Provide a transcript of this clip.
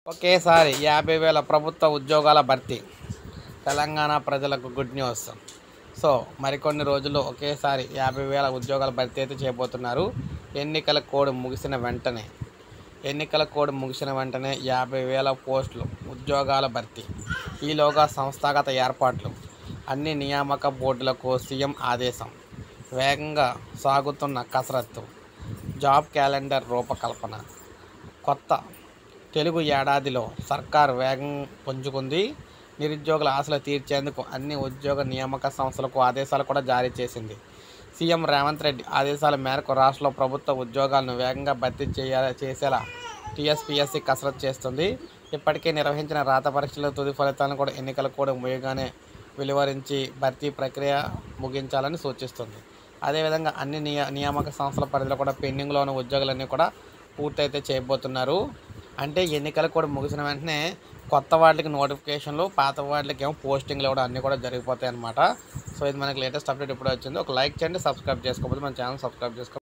ఒకేసారి యాభై వేల ప్రభుత్వ ఉద్యోగాల భర్తీ తెలంగాణ ప్రజలకు గుడ్ న్యూస్ సో మరికొన్ని రోజుల్లో ఒకేసారి యాభై వేల ఉద్యోగాల భర్తీ అయితే చేయబోతున్నారు ఎన్నికల కోడ్ ముగిసిన వెంటనే ఎన్నికల కోడ్ ముగిసిన వెంటనే యాభై వేల పోస్టులు ఉద్యోగాల భర్తీ ఈలోగా సంస్థాగత ఏర్పాట్లు అన్ని నియామక బోర్డులకు సీఎం ఆదేశం వేగంగా సాగుతున్న కసరత్తు జాబ్ క్యాలెండర్ రూపకల్పన కొత్త తెలుగు ఏడాదిలో సర్కార్ వేగం పుంజుకుంది నిరుద్యోగుల ఆశలు తీర్చేందుకు అన్ని ఉద్యోగ నియామక సంస్థలకు ఆదేశాలు కూడా జారీ చేసింది సీఎం రేవంత్ రెడ్డి ఆదేశాల మేరకు రాష్ట్రంలో ప్రభుత్వ ఉద్యోగాలను వేగంగా భర్తీ చేయ చేసేలా టీఎస్పీఎస్సీ కసరత్తు చేస్తుంది ఇప్పటికే నిర్వహించిన రాత పరీక్షల తుది ఫలితాలను కూడా ఎన్నికల కూడా ముగియగానే వెలువరించి భర్తీ ప్రక్రియ ముగించాలని సూచిస్తుంది అదేవిధంగా అన్ని నియ నియామక సంస్థల పరిధిలో కూడా పెండింగ్లో ఉన్న ఉద్యోగులన్నీ కూడా పూర్తయితే చేయబోతున్నారు అంటే ఎన్నికలు కూడా ముగిసిన వెంటనే కొత్త వాటికి నోటిఫికేషన్లు పాత వాటికి ఏమో పోస్టింగ్లు కూడా అన్నీ కూడా జరిగిపోతాయి అనమాట సో ఇది మనకి లేటెస్ట్ అప్డేట్ ఇప్పుడు వచ్చింది ఒక లైక్ చేయండి సబ్స్క్రైబ్ చేసుకోకపోతే మన ఛానల్ సబ్స్క్రైబ్ చేసుకో